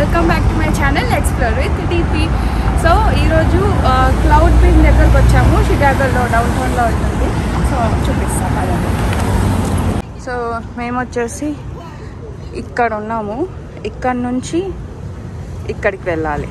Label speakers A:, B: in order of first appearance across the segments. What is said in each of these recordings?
A: Welcome back to my channel explore with TP so ఈరోజు cloud beach దగ్గరకు వచ్చాము షికాగోలో down టౌన్లో ఉంటుంది సో చూపిస్తాను అదండి సో మేము వచ్చేసి ఇక్కడ ఉన్నాము ఇక్కడ నుంచి ఇక్కడికి వెళ్ళాలి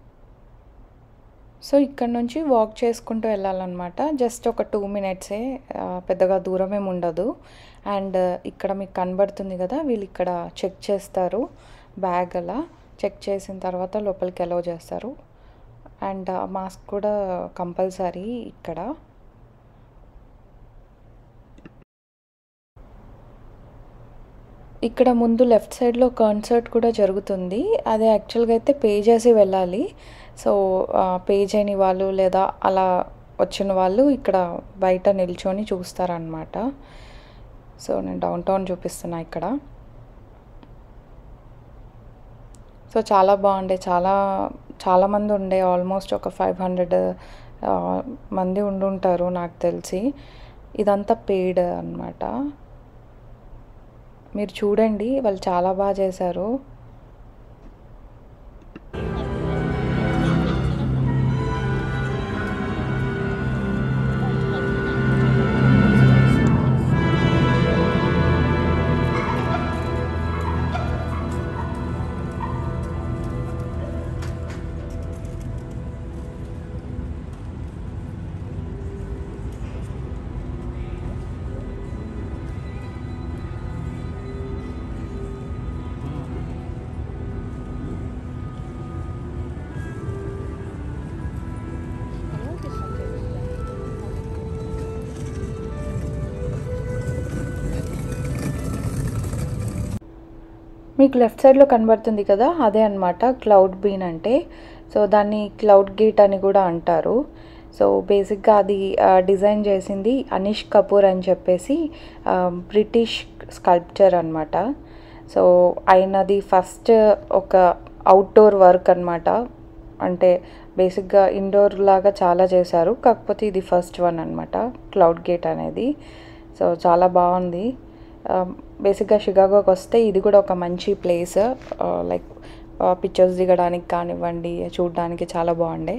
A: సో ఇక్కడ నుంచి వాక్ చేసుకుంటూ వెళ్ళాలన్నమాట జస్ట్ ఒక టూ మినిట్సే ఆ, పెద్దగా దూరం ఏమి ఉండదు అండ్ ఇక్కడ మీకు కనబడుతుంది కదా వీళ్ళు ఇక్కడ చెక్ చేస్తారు బ్యాగ్ అలా చెక్ చేసిన తర్వాత లోపలికి అలౌ చేస్తారు అండ్ మాస్క్ కూడా కంపల్సరీ ఇక్కడ ఇక్కడ ముందు లెఫ్ట్ సైడ్లో కాన్సర్ట్ కూడా జరుగుతుంది అదే యాక్చువల్గా అయితే పే చేసి వెళ్ళాలి సో పే చేయని వాళ్ళు లేదా అలా వచ్చిన వాళ్ళు ఇక్కడ బయట నిల్చొని చూస్తారనమాట సో నేను డౌన్ టౌన్ చూపిస్తున్నా ఇక్కడ సో చాలా బాగుండే చాలా చాలామంది ఉండే ఆల్మోస్ట్ ఒక ఫైవ్ హండ్రెడ్ మంది ఉండుంటారు నాకు తెలిసి ఇదంతా పెయిడ్ అనమాట మీరు చూడండి వాళ్ళు చాలా బాగా చేశారు మీకు లెఫ్ట్ సైడ్లో కనబడుతుంది కదా అదే అనమాట క్లౌడ్ బీన్ అంటే సో దాన్ని క్లౌడ్ గేట్ అని కూడా అంటారు సో బేసిక్గా అది ఆ, డిజైన్ చేసింది అనీష్ కపూర్ అని చెప్పేసి ఆ, బ్రిటిష్ స్కల్ప్చర్ అనమాట సో ఆయనది ఫస్ట్ ఒక అవుట్డోర్ వర్క్ అనమాట అంటే బేసిక్గా ఇండోర్ లాగా చాలా చేశారు కాకపోతే ఇది ఫస్ట్ వన్ అనమాట క్లౌడ్ గేట్ అనేది సో చాలా బాగుంది బేసిక్గా షికాగోకి వస్తే ఇది కూడా ఒక మంచి ప్లేస్ లైక్ పిక్చర్స్ దిగడానికి కానివ్వండి చూడడానికి చాలా బాగుండే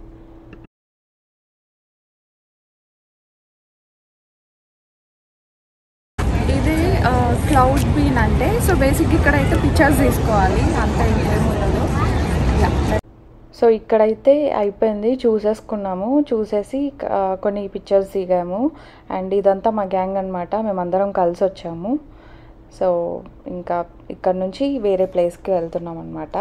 A: ఇది క్లౌడ్ బీన్ అంటే సో బేసిక్ ఇక్కడ అయితే పిక్చర్స్ తీసుకోవాలి అంత ఇంకేం ఉండదు సో ఇక్కడైతే అయిపోయింది చూసేసుకున్నాము చూసేసి ఆ, కొన్ని పిక్చర్స్ దిగాము అండ్ ఇదంతా మా గ్యాంగ్ అనమాట మేమందరం కలిసి వచ్చాము సో ఇంకా ఇక్కడ నుంచి వేరే ప్లేస్కి వెళ్తున్నాం అనమాట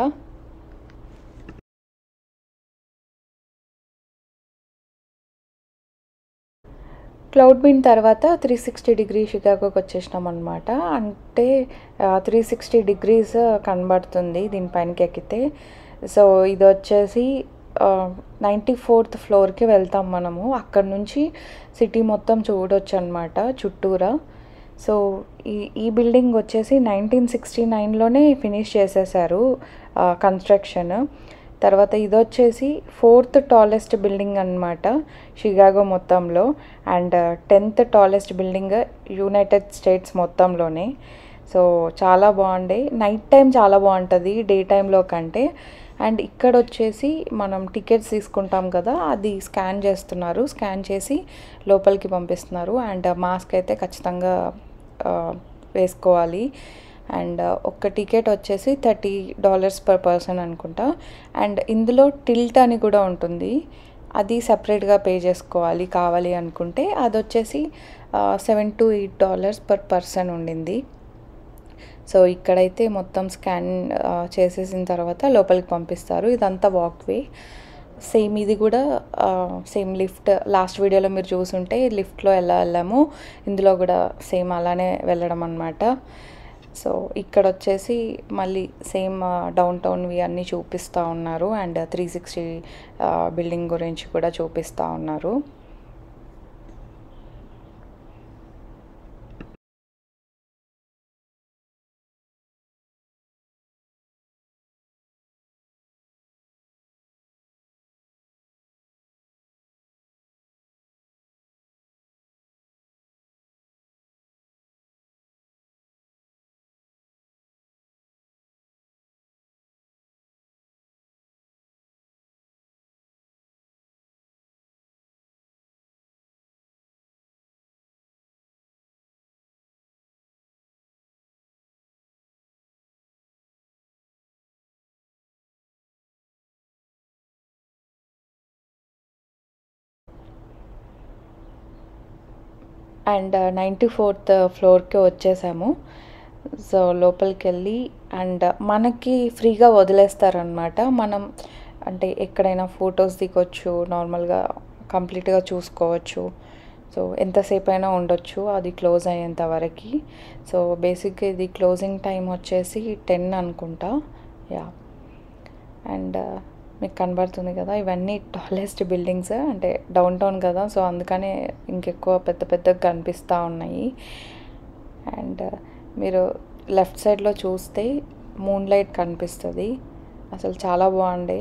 A: క్లౌడ్ బీన్ తర్వాత త్రీ సిక్స్టీ డిగ్రీ షికాగోకి వచ్చేసినాం అనమాట అంటే త్రీ సిక్స్టీ డిగ్రీస్ కనబడుతుంది దీనిపైనకి ఎక్కితే సో ఇది వచ్చేసి నైంటీ ఫోర్త్ ఫ్లోర్కి వెళ్తాం మనము అక్కడ నుంచి సిటీ మొత్తం చూడొచ్చు అనమాట చుట్టూరా సో ఈ ఈ బిల్డింగ్ వచ్చేసి నైన్టీన్ సిక్స్టీ నైన్లోనే ఫినిష్ చేసేసారు కన్స్ట్రక్షన్ తర్వాత ఇది వచ్చేసి ఫోర్త్ టాలెస్ట్ బిల్డింగ్ అనమాట షికాగో మొత్తంలో and tenth tallest building United States మొత్తంలోనే సో చాలా బాగుండే నైట్ టైం చాలా బాగుంటుంది డే టైంలో కంటే అండ్ ఇక్కడ వచ్చేసి మనం టికెట్స్ తీసుకుంటాం కదా అది స్కాన్ చేస్తున్నారు స్కాన్ చేసి లోపలికి పంపిస్తున్నారు అండ్ మాస్క్ అయితే ఖచ్చితంగా ఆ, వేసుకోవాలి అండ్ ఒక్క టికెట్ వచ్చేసి థర్టీ డాలర్స్ పర్ పర్సన్ అనుకుంటా అండ్ ఇందులో టిల్ట్ అని కూడా ఉంటుంది అది సపరేట్గా పే చేసుకోవాలి కావాలి అనుకుంటే అది వచ్చేసి seven to eight dollars per person ఉండింది సో ఇక్కడైతే మొత్తం స్కాన్ ఆ, చేసేసిన తర్వాత లోపలికి పంపిస్తారు ఇదంతా వాక్వే సేమ్ ఇది కూడా సేమ్ లిఫ్ట్ లాస్ట్ వీడియోలో మీరు చూసుంటే లిఫ్ట్లో ఎలా వెళ్ళామో ఇందులో కూడా సేమ్ అలానే వెళ్ళడం అనమాట సో ఇక్కడ వచ్చేసి మళ్ళీ సేమ్ డౌన్ టౌన్వి అన్నీ చూపిస్తూ ఉన్నారు అండ్ త్రీ సిక్స్టీ బిల్డింగ్ గురించి కూడా చూపిస్తూ ఉన్నారు అండ్ నైంటీ ఫోర్త్ ఫ్లోర్కి వచ్చేసాము సో లోపలికి వెళ్ళి అండ్ మనకి ఫ్రీగా వదిలేస్తారనమాట మనం అంటే ఎక్కడైనా ఫొటోస్ దిగొచ్చు నార్మల్గా కంప్లీట్గా చూసుకోవచ్చు సో ఎంతసేపు అయినా ఉండొచ్చు అది క్లోజ్ అయ్యేంత వరకు సో బేసిక్గా ఇది క్లోజింగ్ టైం వచ్చేసి టెన్ అనుకుంటా యా అండ్ మీకు కనబడుతుంది కదా ఇవన్నీ టాలెస్ట్ బిల్డింగ్స్ అంటే డౌన్ టౌన్ కదా సో అందుకనే ఇంకెక్కువ పెద్ద పెద్దగా కనిపిస్తూ ఉన్నాయి అండ్ మీరు లెఫ్ట్ సైడ్లో చూస్తే మూన్ లైట్ కనిపిస్తుంది అసలు చాలా బాగుండే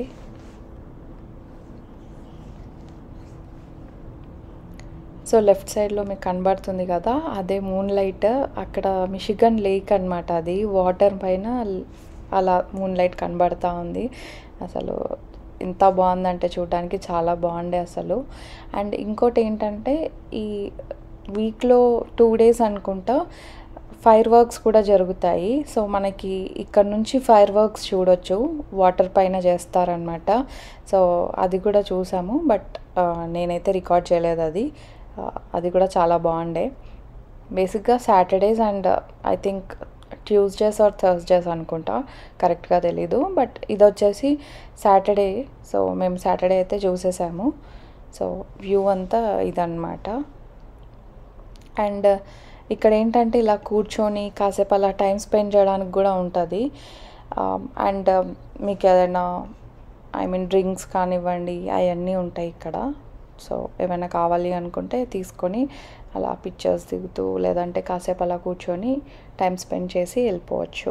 A: సో లెఫ్ట్ సైడ్లో మీకు కనబడుతుంది కదా అదే మూన్ లైట్ అక్కడ మిషిగన్ లేక్ అనమాట అది వాటర్ పైన అలా మూన్ లైట్ కనబడతా ఉంది అసలు ఎంత బాగుందంటే చూడడానికి చాలా బాగుండే అసలు అండ్ ఇంకోటి ఏంటంటే ఈ వీక్లో టూ డేస్ అనుకుంటా ఫైర్ వర్క్స్ కూడా జరుగుతాయి సో మనకి ఇక్కడ నుంచి ఫైర్ వర్క్స్ చూడొచ్చు వాటర్ పైన చేస్తారనమాట సో అది కూడా చూసాము బట్ నేనైతే రికార్డ్ చేయలేదు అది అది కూడా చాలా బాగుండే బేసిక్గా Saturdays and I think Tuesdays or Thursdays అనుకుంటా కరెక్ట్గా తెలీదు బట్ ఇది వచ్చేసి సాటర్డే సో మేము సాటర్డే అయితే చూసేసాము సో వ్యూ అంతా ఇదన్నమాట అండ్ ఇక్కడ ఏంటంటే ఇలా కూర్చొని కాసేపు అలా టైం స్పెండ్ చేయడానికి కూడా ఉంటుంది అండ్ మీకు ఏదైనా ఐ మీన్ డ్రింక్స్ కానివ్వండి అవన్నీ ఉంటాయి ఇక్కడ సో ఏమైనా కావాలి అనుకుంటే తీసుకొని అలా పిక్చర్స్ దిగుతూ లేదంటే కాసేపు అలా కూర్చొని టైం స్పెండ్ చేసి వెళ్ళిపోవచ్చు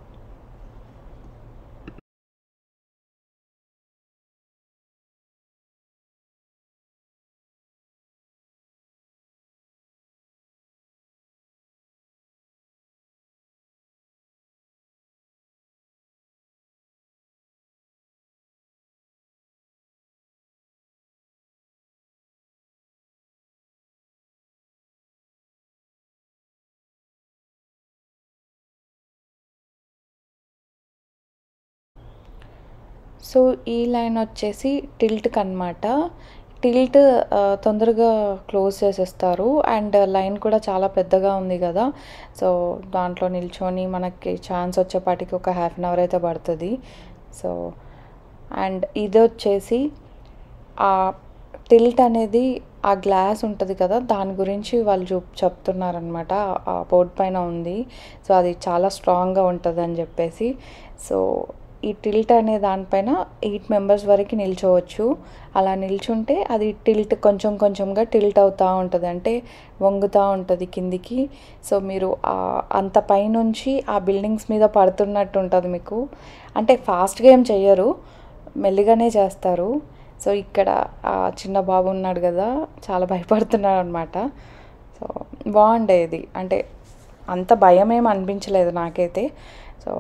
A: సో ఈ లైన్ వచ్చేసి టిల్ట్కి అనమాట టిల్ట్ తొందరగా క్లోజ్ చేసేస్తారు అండ్ లైన్ కూడా చాలా పెద్దగా ఉంది కదా సో దాంట్లో నిల్చొని మనకి ఛాన్స్ వచ్చేపాటికి ఒక హాఫ్ అన్ అవర్ అయితే పడుతుంది సో అండ్ ఇది వచ్చేసి ఆ టిల్ట్ అనేది ఆ గ్లాస్ ఉంటుంది కదా దాని గురించి వాళ్ళు చూ చెప్తున్నారనమాట ఆ బోర్డ్ పైన ఉంది సో అది చాలా స్ట్రాంగ్గా ఉంటుంది అని చెప్పేసి సో ఈ టిల్ట్ అనే దానిపైన ఎయిట్ మెంబర్స్ వరకు నిల్చోవచ్చు అలా నిల్చుంటే అది టిల్ట్ కొంచెం కొంచెంగా టిల్ట్ అవుతూ ఉంటుంది అంటే వంగుతూ ఉంటుంది కిందికి సో మీరు అంత పైనుంచి ఆ బిల్డింగ్స్ మీద పడుతున్నట్టు ఉంటుంది మీకు అంటే ఫాస్ట్గా ఏం చెయ్యరు మెల్లిగానే చేస్తారు సో ఇక్కడ ఆ చిన్న బాబు ఉన్నాడు కదా చాలా భయపడుతున్నాడు అనమాట సో బాగుండేది అంటే అంత భయం ఏం అనిపించలేదు నాకైతే సో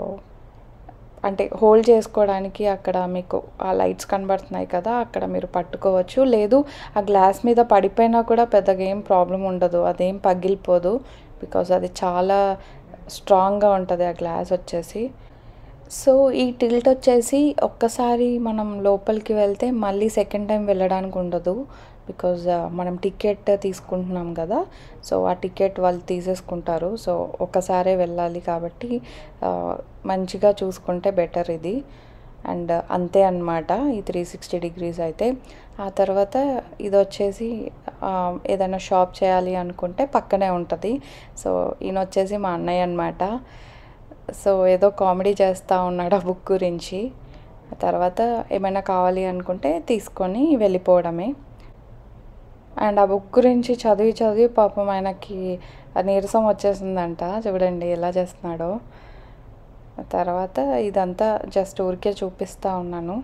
A: అంటే హోల్డ్ చేసుకోవడానికి అక్కడ మీకు ఆ లైట్స్ కనబడుతున్నాయి కదా అక్కడ మీరు పట్టుకోవచ్చు లేదు ఆ గ్లాస్ మీద పడిపోయినా కూడా పెద్దగా ఏం ప్రాబ్లం ఉండదు అదేం పగిలిపోదు బికాజ్ అది చాలా స్ట్రాంగ్గా ఉంటుంది ఆ గ్లాస్ వచ్చేసి సో ఈ టిల్ట్ వచ్చేసి ఒక్కసారి మనం లోపలికి వెళ్తే మళ్ళీ సెకండ్ టైం వెళ్ళడానికి ఉండదు బికాజ్ మనం టికెట్ తీసుకుంటున్నాం కదా సో ఆ టికెట్ వాళ్ళు తీసేసుకుంటారు సో ఒక్కసారే వెళ్ళాలి కాబట్టి మంచిగా చూసుకుంటే బెటర్ ఇది అండ్ అంతే అనమాట ఈ త్రీ సిక్స్టీ డిగ్రీస్ అయితే ఆ తర్వాత ఇది వచ్చేసి ఏదైనా షాప్ చేయాలి అనుకుంటే పక్కనే ఉంటుంది సో ఈయన వచ్చేసి మా అన్నయ్య అనమాట సో ఏదో కామెడీ చేస్తూ ఉన్నాడు ఆ బుక్ గురించి ఆ తర్వాత ఏమైనా కావాలి అనుకుంటే తీసుకొని వెళ్ళిపోవడమే అండ్ ఆ బుక్ గురించి చదివి చదివి పాపం ఆయనకి నీరసం వచ్చేసిందంట చూడండి ఎలా చేస్తున్నాడో తర్వాత ఇదంతా జస్ట్ ఊరికే చూపిస్తూ ఉన్నాను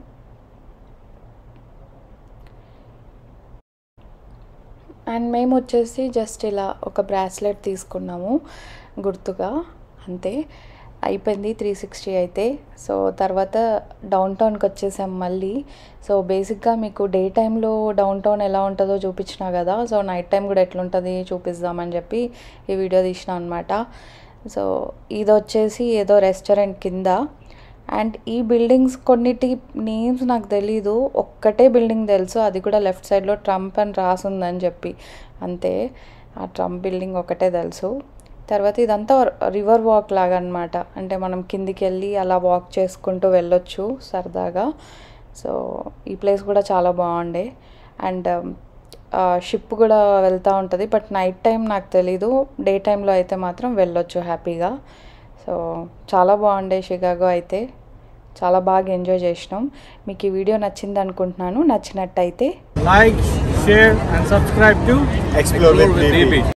A: అండ్ మేము వచ్చేసి జస్ట్ ఇలా ఒక బ్రాస్లెట్ తీసుకున్నాము గుర్తుగా అంతే అయిపోయింది త్రీ సిక్స్టీ అయితే సో తర్వాత డౌన్ టౌన్కి వచ్చేసాం మళ్ళీ సో బేసిక్గా మీకు డే టైంలో డౌన్ టౌన్ ఎలా ఉంటుందో చూపించిన కదా సో నైట్ టైం కూడా ఎట్లుంటుంది చూపిద్దామని చెప్పి ఈ వీడియో తీసిన అనమాట సో ఇది వచ్చేసి ఏదో రెస్టారెంట్ కింద అండ్ ఈ బిల్డింగ్స్ కొన్నిటి నేమ్స్ నాకు తెలీదు ఒక్కటే బిల్డింగ్ తెలుసు అది కూడా లెఫ్ట్ సైడ్లో ట్రంప్ అని రాసుందని చెప్పి అంతే ఆ ట్రంప్ బిల్డింగ్ ఒకటే తెలుసు తర్వాత ఇదంతా రివర్ వాక్ లాగా అనమాట అంటే మనం కిందికి వెళ్ళి అలా వాక్ చేసుకుంటూ వెళ్ళొచ్చు సరదాగా సో ఈ ప్లేస్ కూడా చాలా బాగుండే అండ్ షిప్ కూడా వెళ్తూ ఉంటుంది బట్ నైట్ టైం నాకు తెలీదు డే టైంలో అయితే మాత్రం వెళ్ళొచ్చు హ్యాపీగా సో చాలా బాగుండే షికాగో అయితే చాలా బాగా ఎంజాయ్ చేసినాం మీకు ఈ వీడియో నచ్చింది అనుకుంటున్నాను నచ్చినట్టయితే
B: like, share, and subscribe to
C: Explore with DP.